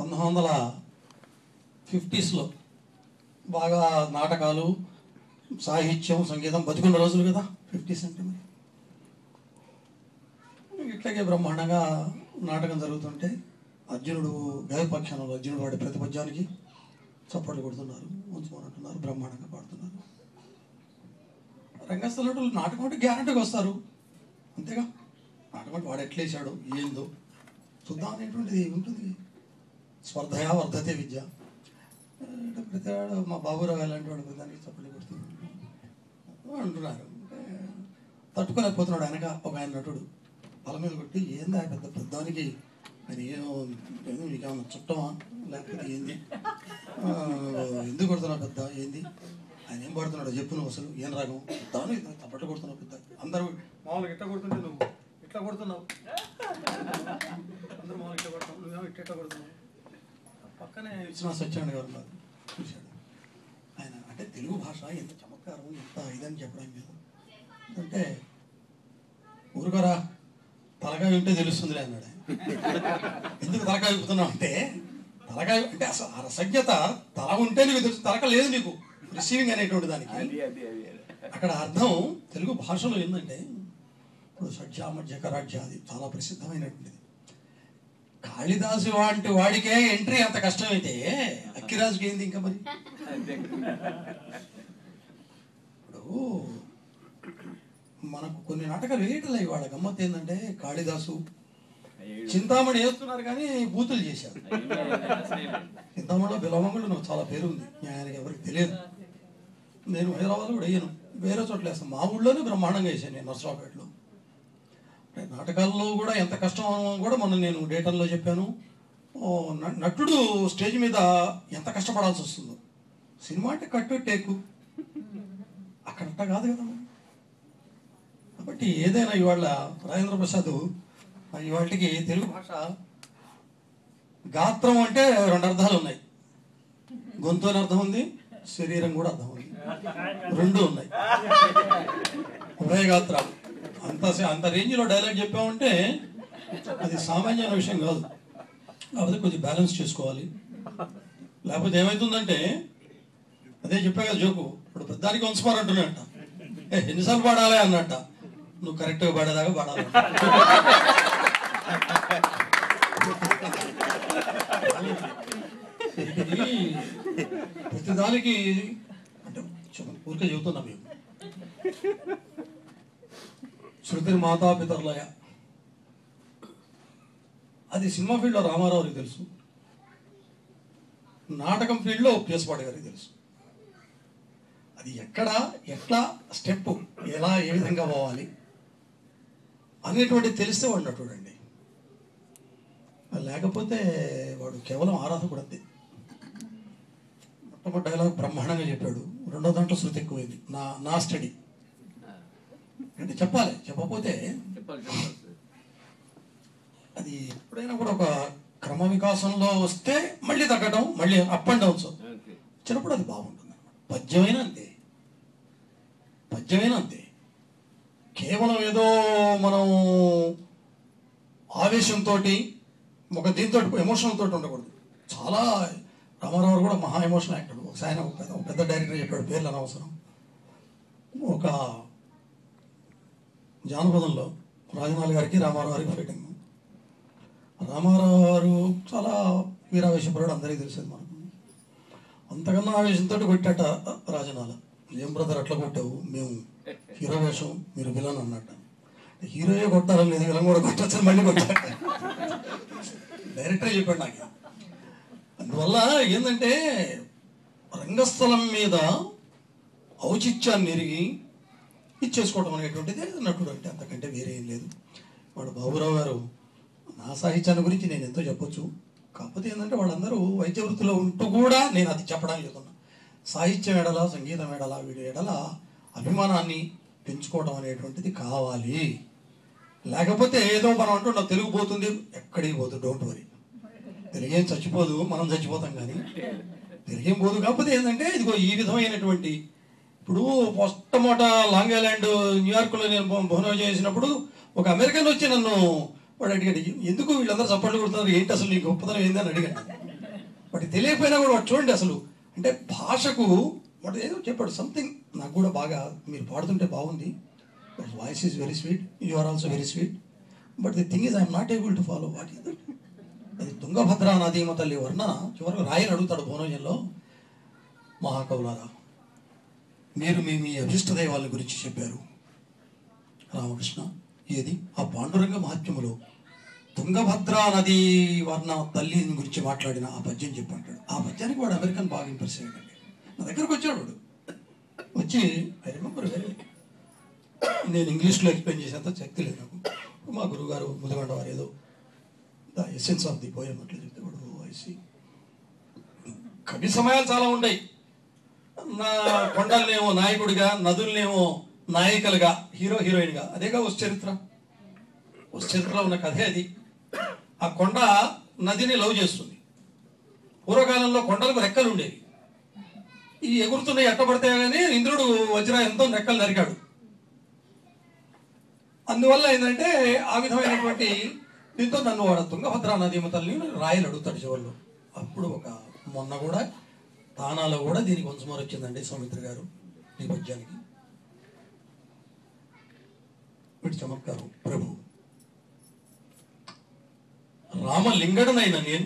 పంతొమ్మిది వందల ఫిఫ్టీస్లో బాగా నాటకాలు సాహిత్యం సంగీతం బతుకున్న రోజులు కదా ఫిఫ్టీస్ అంటే మరి ఇట్లాగే బ్రహ్మాండంగా నాటకం జరుగుతుంటే అర్జునుడు గాయపక్షానంలో అర్జునుడు వాడి ప్రతిపద్యానికి చప్పట్లు కొడుతున్నారు ఉంచుకోనంటున్నారు బ్రహ్మాండంగా పాడుతున్నారు రంగస్థలుడు నాటకం అంటే గ్యారంటీగా వస్తారు అంతేగా నాటకం అంటే వాడు ఎట్లేసాడు ఏందో చూద్దాం అనేటువంటిది ఉంటుంది స్పర్ధయా వర్ధతే విద్య అంటే ప్రతివాడు మా బాబురావు ఎలాంటి వాడు దానికి చప్పట్లు కొడుతున్నాడు అంటున్నారు అంటే తట్టుకోలేకపోతున్నాడు వెనక ఒక ఆయన నటుడు తల మీద కొట్టి ఏంది ఆ పెద్ద పెద్దానికి ఆయన ఏం ఏం నీకేమన్నా చుట్టమా లేకపోతే ఏంది ఆ, ఎందుకు కొడుతున్నావు పెద్ద ఏంది ఆయన ఏం పడుతున్నాడు చెప్పు నువ్వు అసలు ఏం రాగం తాను తప్పట్లు కొడుతున్నావు పెద్ద అందరూ మామూలుగా ఇట్లా కొడుతుంటే నువ్వు ఇట్లా కొడుతున్నావు అందరూ మామూలుగా ఇట్లా కొడతావు నువ్వేమో ఇట్లా ఇట్లా కొడుతున్నావు పక్కనే విశ్వనాథ సత్యనారాయణ గారు ఉన్నారు చూశాడు ఆయన అంటే తెలుగు భాష ఎంత చమత్కారం ఎంత ఇదని చెప్పడం లేదు అంటే ఊరుకోరా తలకాయ ఉంటే తెలుస్తుందిలే అన్నాడు ఆయన. ఎందుకు తలకాయ ఊపుతున్నావు అంటే తలకాయ అంటే అసలు ఆ రసజ్ఞత తల ఉంటే నీకు తెలుసు తలక లేదు నీకు రిసీవింగ్ అనేటువంటి దానికి అక్కడ అర్థం తెలుగు భాషలో ఏంటంటే ఇప్పుడు షడ్జామధ్య కరాఢ్యాది చాలా ప్రసిద్ధమైనటువంటిది కాళిదాసు వంటి వాడికే ఎంట్రీ అంత కష్టమైతే అక్కిరాజుకి ఏంది ఇంకా మరి ఇప్పుడు మనకు కొన్ని నాటకాలు వేయటలే ఇవాళ గమ్మత్ ఏంటంటే కాళిదాసు చింతామణి వేస్తున్నారు కానీ బూతులు చేశారు చింతామణిలో బిలవంగుడు నాకు చాలా పేరు ఉంది ఆయనకి ఎవరికి తెలియదు నేను హైదరాబాద్లో కూడా వేయను వేరే చోట్ల వేస్తాను మా ఊళ్ళోనే బ్రహ్మాండంగా వేసాను నేను నర్సరావుపేటలో అంటే నాటకాల్లో కూడా ఎంత కష్టం కూడా మొన్న నేను డేటల్లో చెప్పాను ఓ న- నటుడు స్టేజ్ మీద ఎంత కష్టపడాల్సి వస్తుందో సినిమా అంటే కట్టు టేకు అక్కడంట కాదు కదా మరి. కాబట్టి ఏదైనా ఇవాళ రాజేంద్ర ప్రసాద్ ఇవాళకి తెలుగు భాష గాత్రం అంటే రెండు అర్థాలు ఉన్నాయి గొంతు అని అర్థం ఉంది శరీరం కూడా అర్థం ఉంది రెండు ఉన్నాయి ఉభయ గాత్రాలు అంత అంత రేంజ్లో డైలాగ్ చెప్పామంటే అది సామాన్యమైన విషయం కాదు కాకపోతే కొంచెం బ్యాలెన్స్ చేసుకోవాలి లేకపోతే ఏమవుతుందంటే అదే చెప్పా కదా జోకు ఇప్పుడు పెద్దానికి వంశమార్ అంటున్నట్ట ఏ ఎన్నిసార్లు పాడాలి అన్నట్ట నువ్వు కరెక్ట్గా పాడేదాకా పాడాలి ఇది ప్రతిదానికి అంటే చెప్ప- ఊరికే చెబుతున్నా మేము శృతి మాతాపితరులయ అది సినిమా ఫీల్డ్లో రామారావుకి తెలుసు నాటకం ఫీల్డ్లో పిఎస్పాటి గారికి తెలుసు అది ఎక్కడ ఎట్లా స్టెప్ ఎలా ఏ విధంగా పోవాలి అనేటువంటి తెలిస్తే వాడు నటుడు అండి లేకపోతే వాడు కేవలం ఆరాధకుడు అంతే మొట్టమొదటి డైలాగ్ బ్రహ్మాండంగా చెప్పాడు రెండో దాంట్లో శృతి ఎక్కువైంది నా నా స్టడీ అంటే చెప్పాలి చెప్పకపోతే చెప్పాలి చెప్పాలి సార్. అది ఎప్పుడైనా కూడా ఒక క్రమ వికాసంలో వస్తే మళ్ళీ తగ్గడం మళ్ళీ అప్ అండ్ డౌన్స్ ఓకే వచ్చినప్పుడు అది బాగుంటుంది పద్యమైనా అంతే పద్యమైనా అంతే కేవలం ఏదో మనం ఆవేశంతో ఒక దీంతో ఎమోషన్ తోటి ఉండకూడదు చాలా రామారావు గారు కూడా మహా ఎమోషనల్ యాక్టర్ ఒకసారి ఆయన ఒక పెద్ద- ఒక పెద్ద డైరెక్టర్ చెప్పాడు పేర్లు అనవసరం ఒక జానపదంలో రాజనాల్ గారికి రామారావు గారికి ఫైటింగ్ రామారావు గారు చాలా వీరావేశపరుడు అందరికీ తెలిసేది మనకు అంతకన్నా ఆవేశంతో కొట్టాట రాజనాల ఏం బ్రదర్ అట్లా కొట్టావు మేము హీరో వేషం మీరు విలన్ అన్నట్ట హీరోయే కొట్టారని లేదు విలన్ కూడా కొట్టచ్చని మళ్ళీ కొట్టాట డైరెక్టర్ చెప్పాడు నాకు అందువల్ల ఏంటంటే రంగస్థలం మీద ఔచిత్యాన్ని ఎరిగి ఇచ్చేసుకోవడం అనేటువంటిది నటుడు అంటే అంతకంటే వేరే ఏం లేదు వాడు బాబురావు గారు నా సాహిత్యాన్ని గురించి నేను ఎంతో చెప్పొచ్చు కాకపోతే ఏంటంటే వాళ్ళందరూ వైద్య వృత్తిలో ఉంటూ కూడా నేను అది చెప్పడానికి చెప్తున్నా సాహిత్యం ఎడల సంగీతం ఎడల వీడి ఎడల అభిమానాన్ని పెంచుకోవడం అనేటువంటిది కావాలి లేకపోతే ఏదో మనం అంటున్నాం తెలుగు పోతుంది ఎక్కడికి పోతుంది డోంట్ వరీ తెలుగేం చచ్చిపోదు మనం చచ్చిపోతాం కానీ తెలుగేం పోదు కాకపోతే ఏంటంటే ఇదిగో ఈ విధమైనటువంటి ఇప్పుడు మొట్టమొదట లాంగ్ ఐలాండ్ న్యూయార్క్లో నేను భో- భోజనం చేసినప్పుడు ఒక అమెరికన్ వచ్చి నన్ను వాడు అడిగాడు ఎందుకు వీళ్ళందరూ చప్పట్లు కొడుతున్నారు ఏంటి అసలు నీ గొప్పతనం ఏంది అని అడిగాడు వాటి తెలియకపోయినా కూడా వాడు చూడండి అసలు అంటే భాషకు వాడు ఏదో చెప్పాడు సంథింగ్ నాకు కూడా బాగా మీరు పాడుతుంటే బాగుంది voice is very sweet you are also very sweet but the thing is I'm not able to follow what is that అది తుంగభద్ర నదీమ తల్లి వర్ణన చివరకు రాయని అడుగుతాడు భోనోజంలో మహాకవులారా మీరు మీ మీ అభిష్ట దైవాల గురించి చెప్పారు రామకృష్ణ ఏది ఆ పాండురంగ మహాత్మ్యములో తుంగభద్ర నది వర్ణ తల్లి గురించి మాట్లాడిన ఆ పద్యం చెప్పంటాడు ఆ పద్యానికి వాడు అమెరికన్ బాగా ఇంప్రెస్ అయ్యాడండి నా దగ్గరకు వచ్చాడు వాడు వచ్చి ఐ రిమెంబర్ వెరీ నేను ఇంగ్లీష్లో ఎక్స్ప్లెయిన్ చేసేంత శక్తి లేదు నాకు మా గురువుగారు ముదిగొండ వారు ఏదో the essence of the poem అట్లా చెప్తే వాడు ఐసి కవి సమయాలు చాలా ఉంటాయి నా కొండలనేమో నాయకుడిగా నదులనేమో నాయికలుగా హీరో హీరోయిన్గా అదేగా ఉస్ చరిత్ర ఉస్ చరిత్రలో ఉన్న కథే అది ఆ కొండ నదిని లవ్ చేస్తుంది పూర్వకాలంలో కొండలకు రెక్కలు ఉండేవి ఈ ఎగురుతున్నాయి ఎట్టబడితే కానీ ఇంద్రుడు వజ్రాయంతో రెక్కలు నరికాడు అందువల్ల ఏంటంటే ఆ విధమైనటువంటి దీంతో నన్ను వాడు తుంగభద్ర నదీమ తల్లిని రాయలు అడుగుతాడు చివరిలో అప్పుడు ఒక మొన్న కూడా తానాలో కూడా దీనికి కొంచెం వచ్చిందండి సౌమిత్ర గారు ఈ పద్యానికి వీటి చమత్కారం ప్రభు రామలింగడునైన నేను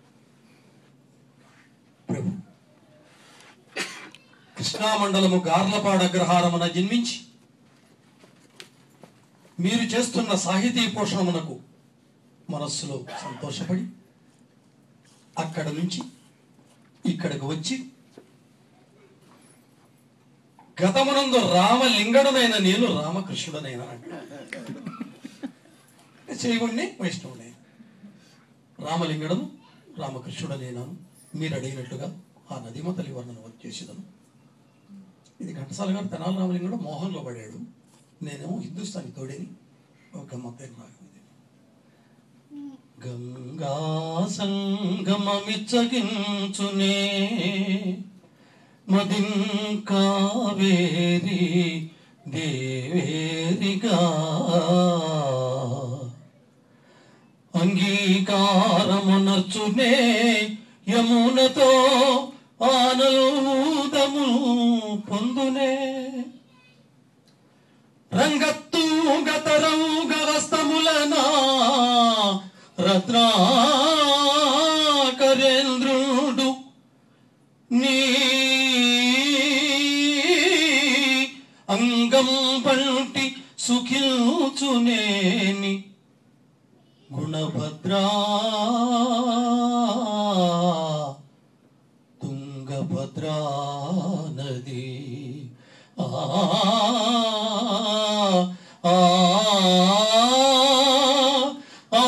ప్రభు కృష్ణామండలము గార్లపాడ అగ్రహారమున జన్మించి మీరు చేస్తున్న సాహితీ పోషణమునకు మనస్సులో సంతోషపడి అక్కడ నుంచి ఇక్కడికి వచ్చి గతమునందు రామలింగడునైన నేను రామకృష్ణుడనైనా అంటాడు చేయగుణ్ణి వైష్ణవుడైన రామలింగడను రామకృష్ణుడనైనాను మీరు అడిగినట్లుగా ఆ నదీమ తల్లి వర్ణన చేసేదను ఇది ఘంటసాల గారు తెనాలి రామలింగడు మోహన్లో పడాడు నేనేమో హిందుస్థానీ తోడేని ఒక గమ్మత్తైన రాగం ఇది గంగా సంగమమిచ్చగించునే మదిం కావేరి దేవేరిగా అంగీకారమునర్చునే యమునతో ఆనందము పొందునే రంగత్తు గతరం గవస్తములనా రత్నాకరేంద్రుడు నీ అంగం పంటి సుఖిల్చునేని గుణభద్రా తుంగభద్రా నది ఆ ఆ ఆ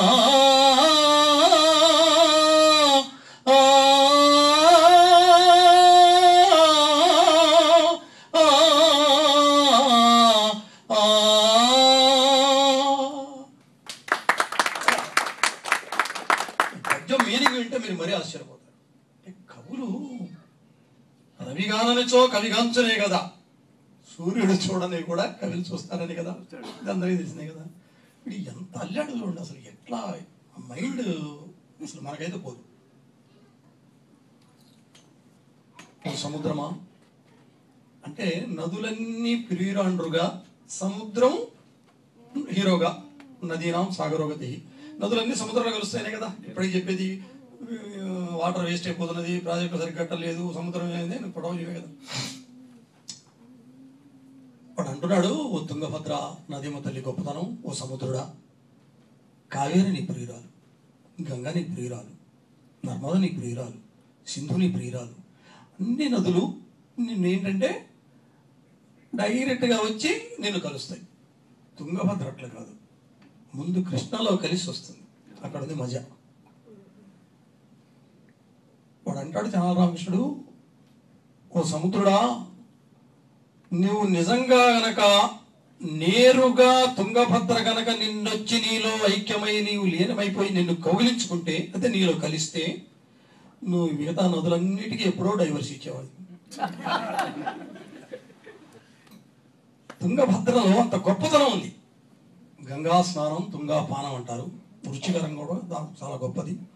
పద్యం మీనింగ్ వింటే మీరు మరీ ఆశ్చర్యపోతారు అంటే కవులు రవిగాననిచో కవిగాంచనే కదా సూర్యుడు చూడని కూడా కవిలు చూస్తారని కదా ఇది అందరికీ తెలిసినాయి కదా ఇది ఎంత అల్లాడు చూడండి అసలు ఎట్లా మైండ్ అసలు మనకైతే పోదు ఓ సముద్రమా అంటే నదులన్నీ ప్రియురాండ్రుగా సముద్రం హీరోగా నదీనాం సాగరోగతి నదులన్నీ సముద్రంలో కలుస్తాయి కదా ఇప్పటికి చెప్పేది వాటర్ వేస్ట్ అయిపోతున్నది ప్రాజెక్టు సరిగ్గా కట్టలేదు సముద్రం ఏంది అని గొడవ ఇవే కదా వాడు అంటున్నాడు ఓ తుంగభద్ర నదీమ తల్లి గొప్పతనం ఓ సముద్రుడా కావేరి నీ ప్రియురాలు గంగా నీ ప్రియురాలు నర్మద నీ ప్రియురాలు సింధు నీ ప్రియురాలు అన్ని నదులు నిన్ను ఏంటంటే డైరెక్ట్గా వచ్చి నిన్ను కలుస్తాయి తుంగభద్ర అట్లా కాదు ముందు కృష్ణలో కలిసి వస్తుంది అక్కడ ఉంది మజా వాడు అంటాడు తెనాలి రామకృష్ణుడు ఓ సముద్రుడా నువ్వు నిజంగా గనక నేరుగా తుంగభద్ర గనక నిన్నొచ్చి నీలో ఐక్యమై నీవు లీనమైపోయి నిన్ను కౌగిలించుకుంటే అదే నీలో కలిస్తే నువ్వు మిగతా నదులన్నిటికీ ఎప్పుడో డైవర్స్ ఇచ్చేవాడు తుంగభద్రలో అంత గొప్పతనం ఉంది గంగా స్నానం తుంగా పానం అంటారు రుచికరం కూడా దానికి చాలా గొప్పది